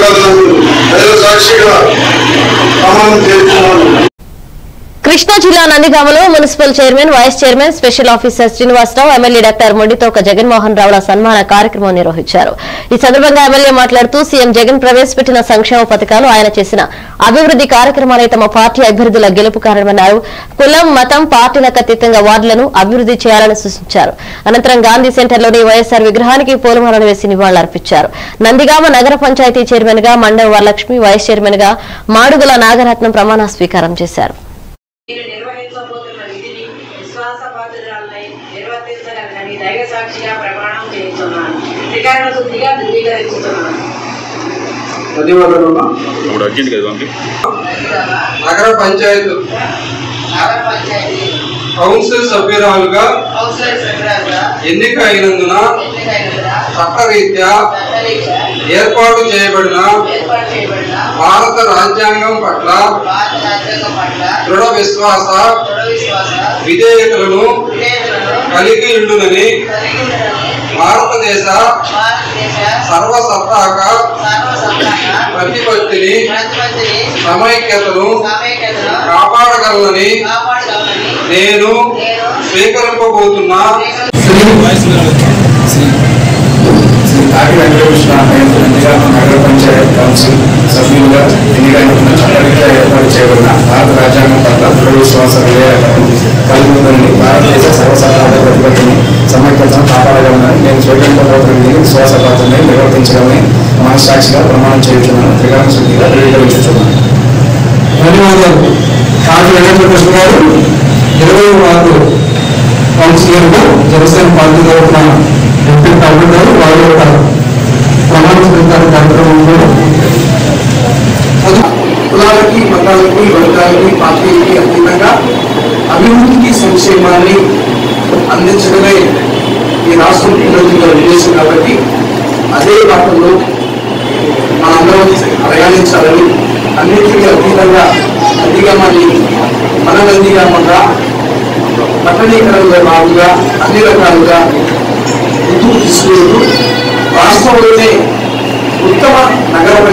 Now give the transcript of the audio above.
ప్రజల సాక్షిగా ప్రమాణం చేస్తున్నాను కృష్ణా జిల్లా నందిగామలో municipal chairman vice chairman special officer Srinivasarao MLA doctor Mondithoka Jaganmohan రావుల సన్మాన కార్యక్రమం నిర్వహించారు ఈ సందర్భంగా ఎమ్మెల్యే మాట్లాడుతూ సీఎం జగన్ ప్రవేశపెట్టిన సంక్షేమ పథకాలు ఆయన చేసిన అభివృద్ది కార్యక్రమాలే తమ పార్టీ అభ్యర్థుల గెలుపు కారణమన్నారు కులం మతం పార్టీలకు అతీతంగా వార్డులను అభివృద్ది చేయాలని సూచించారు అనంతరం గాంధీ సెంటర్లోని వైఎస్ఆర్ విగ్రహానికి పూలమాలను వేసి నివాళులర్పించారు నందిగామ నగర పంచాయతీ చైర్మన్ గా మండం వరలక్ష్మి వైస్ చైర్మన్ గా మాడుగుల నాగరత్నం ప్రమాణ స్వీకారం చేశారు మీరు నిర్వహించబోతున్న విధిని విశ్వాసపాత్రురాలై నిర్వర్తించగలనని దైవ సాక్షిగా ప్రమాణం చేస్తున్నాను త్రికరణ శుద్ధిగా ధృవీకరిస్తున్నాను ధన్యవాదాలు ఇప్పుడు అర్జెంట్ కదా పంపి నగర పంచాయత్ నగర పంచాయతీ కౌన్సిల్ సభ్యురాలుగా కౌన్సిలర్ సభ్యురాలుగా ఎన్నిక అయినందున ఎన్నికైన చట్టరీత్యా చట్టరీత్యా ఏర్పాటు చేయబడిన ఏర్పాటు చేయబడిన భారత రాజ్యాంగం పట్ల భారత రాజ్యాంగం పట్ల దృఢ విశ్వాస దృఢ విశ్వాస విధేయతలను విధేయతలను కలిగి ఉండునని కలిగి ఉండడని భారతదేశ భారతదేశ సర్వసత్తాక సర్వసత్తాక ప్రతిపత్తిని ప్రతిపత్తిని సమైక్యతను సమైక్యతను కాపాడగలనని కాపాడగలనని నేను నేను స్వీకరింపబోతున్న శ్రీ తాటి వెంకటకృష్ణ నేను నందిగామ నగర పంచాయత్ కౌన్సిల్ సభ్యులుగా ఎన్నికైన చట్టరీత్యా ఏర్పాటు చేయబడిన భారత రాజ్యాంగం పట్ల దృఢ విశ్వాస విధేయతను కలిగి ఉందని భారతదేశ సర్వసత్తాక ప్రతిపత్తిని సమైక్యతను కాపాడగలనని నేను స్వీకరింపబోతున్న విధిని విశ్వాసపాత్రని నిర్వర్తించగలని మనస్సాక్షిగా ప్రమాణం చేయుచున్నాను త్రికరణ శుద్ధిగా ధృవీకరించుచున్నాను ధన్యవాదాలు కాటి వెంకటకృష్ణ గారు ఇరవై వారు కౌన్సిలర్లు జనసేన పార్టీ తరఫున ఎంపీ కాబట్టారు వారి యొక్క ప్రమాణ స్వీకార కార్యక్రమంలో కులాలకి మతాలకి వర్గాలకి పార్టీలకి అతీతంగా అభివృద్ధికి సంక్షేమాన్ని అందించడమే ఈ రాష్ట్రం పురోగతిలో ఉద్దేశం కాబట్టి అదే బాటలో మనందరం ప్రయాణించాలని అన్నిటికీ అతీతంగా అధిగమాన్ని మన నందిగామంగా పట్టణీకరణలో భాగంగా అన్ని రకాలుగా ముందుకు తీసుకెళ్తూ రాష్ట్రంలోనే ఉత్తమ నగర